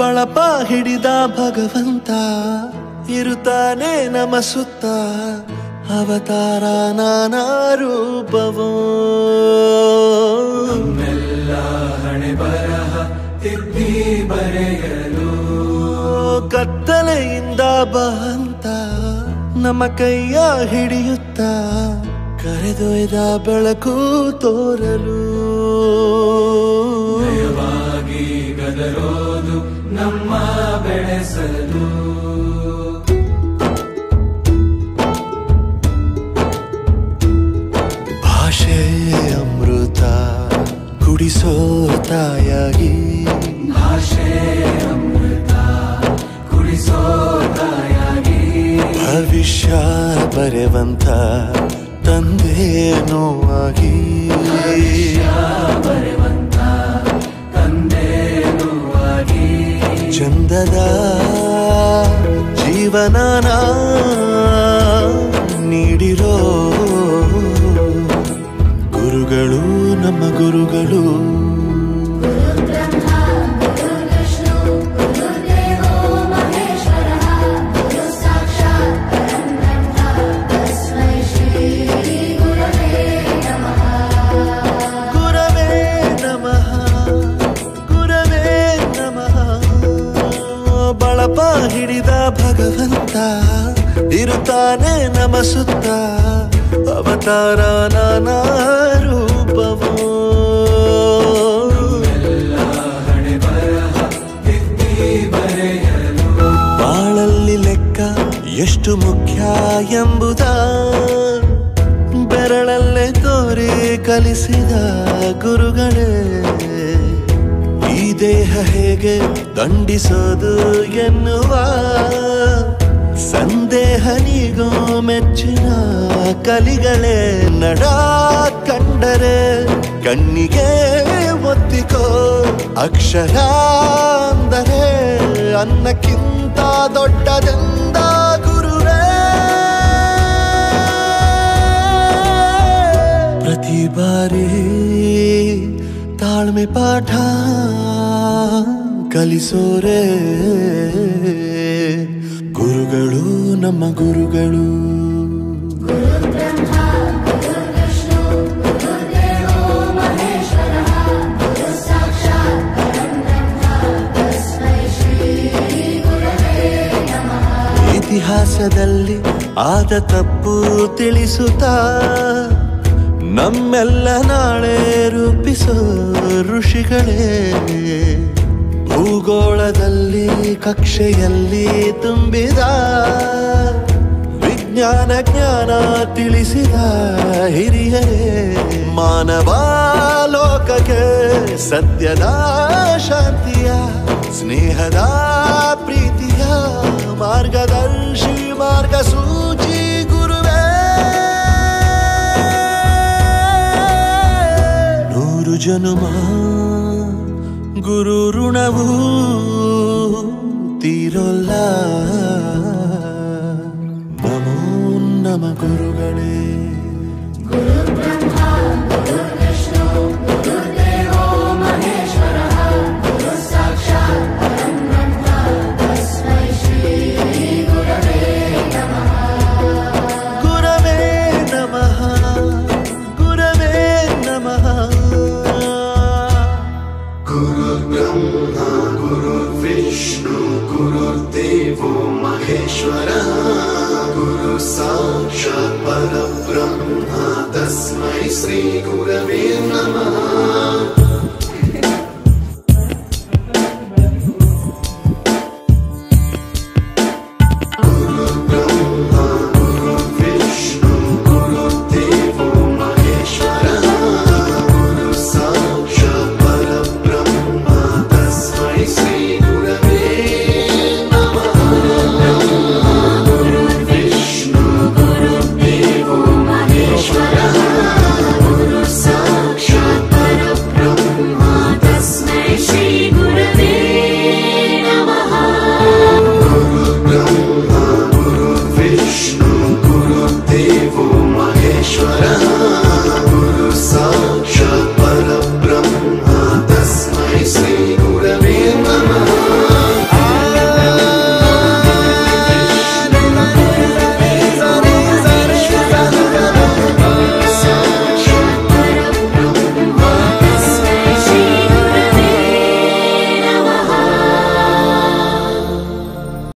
ಬಳಪ ಹಿಡಿದ ಭಗವಂತ ಇರುತ್ತಾನೆ ನಮ ಸುತ್ತ ಅವತಾರ ನಾನಾ ರೂಪವೋ ನಮ್ಮೆಲ್ಲ ಹಣೆ ಬರಹ ತಿದ್ದಿ ಬರೆಯಲು ಕತ್ತಲೆಯಿಂದ ಬಂತ ನಮ್ಮ ಕೈಯ ಹಿಡಿಯುತ್ತ ಕರೆದೊಯ್ದ ಬೆಳಕು ತೋರಲು ನಯವಾಗಿ ಗದರೋದು ನಮ್ಮ ಬೆಳೆಸಲು ಭಾಷೆ ಅಮೃತ ಕುಡಿಸೋ ತಾಯಾಗಿ ಭಾಷೆ ಅಮೃತ ಕುಡಿಸೋ ತಾಯಾಗಿ ಭವಿಷ್ಯ ಬರೆವಂತ ತಂದೇನೋ ಆಗಿ ಬರೆವಂತ ತಂದೇನು ಆಗಿ ಚಂದದ ಜೀವನನ ನೀಡಿರೋ ಗುರುಗಳು ನಮ್ಮ ಗುರುಗಳು ಗುರವೇ ನಮಃ ಗುರವೇ ನಮಃ ಬಳಪ ಹಿಡಿದ ಭಗವಂತ ಇರುತ್ತಾನೆ ನಮ ಸುತ್ತ ಅವತಾರ ನಾನಾ ರೂಪವೋ ಎಲ್ಲ ಹಣೆ ಬರಹ ತಿದ್ದಿ ಬರೆಯಲು ಬಾಳಲ್ಲಿ ಲೆಕ್ಕ ಎಷ್ಟು ಮುಖ್ಯ ಎಂಬುದ ಬೆರಳಲ್ಲೇ ತೋರಿ ಕಲಿಸಿದ ಗುರುಗಳೇ ಈ ದೇಹ ಹೇಗೆ ದಂಡಿಸೋದು ಎನ್ನುವ ಸಂದೇಹ ನೀಗೋ ಮೆಚ್ಚಿನ ಕಲಿಗಳೇ ನಡ ಕಂಡರೆ ಕಣ್ಣಿಗೆ ಒತ್ತಿಕೋ ಅಕ್ಷರ ಅಂದರೆ ಅನ್ನಕ್ಕಿಂತ ದೊಡ್ಡದೆಂದ ಗುರುವೇ ಪ್ರತಿ ಬಾರಿ ತಾಳ್ಮೆ ಪಾಠ ಕಲಿಸೋರೆ ಗುರುಗಳು ನಮ್ಮ ಗುರುಗಳು ಇತಿಹಾಸದಲ್ಲಿ ಆದ ತಪ್ಪು ತಿಳಿಸುತ್ತಾ ನಮ್ಮೆಲ್ಲ ನಾಳೆ ರೂಪಿಸೋ ಋಷಿಗಳೇ ಭೂಗೋಳದಲ್ಲಿ ಕಕ್ಷೆಯಲ್ಲಿ ತುಂಬಿದ ವಿಜ್ಞಾನ ಜ್ಞಾನ ತಿಳಿಸಿದ ಹಿರಿಯರೇ ಮಾನವ ಲೋಕಕ್ಕೆ ಸತ್ಯದ ಶಾಂತಿಯ ಸ್ನೇಹದ ಪ್ರೀತಿಯ ಮಾರ್ಗದರ್ಶಿ ಮಾರ್ಗಸೂಚಿ ಗುರುವೇ ನೂರು ಜನುಮ ಗುರು ಋಣವು ತೀರೋಲ್ಲ ನಮೋ ನಮ ಗುರುಗಳೇ ಗುರವೇ ನಮಃ ಗುರವೇ ನಮಃ गुरुर्ब्रह्मा गुरुर्विष्णु गुरुर्देवो महेश्वरः गुरु साक्षात् परब्रह्मा तस्मै श्रीगुरवे नमः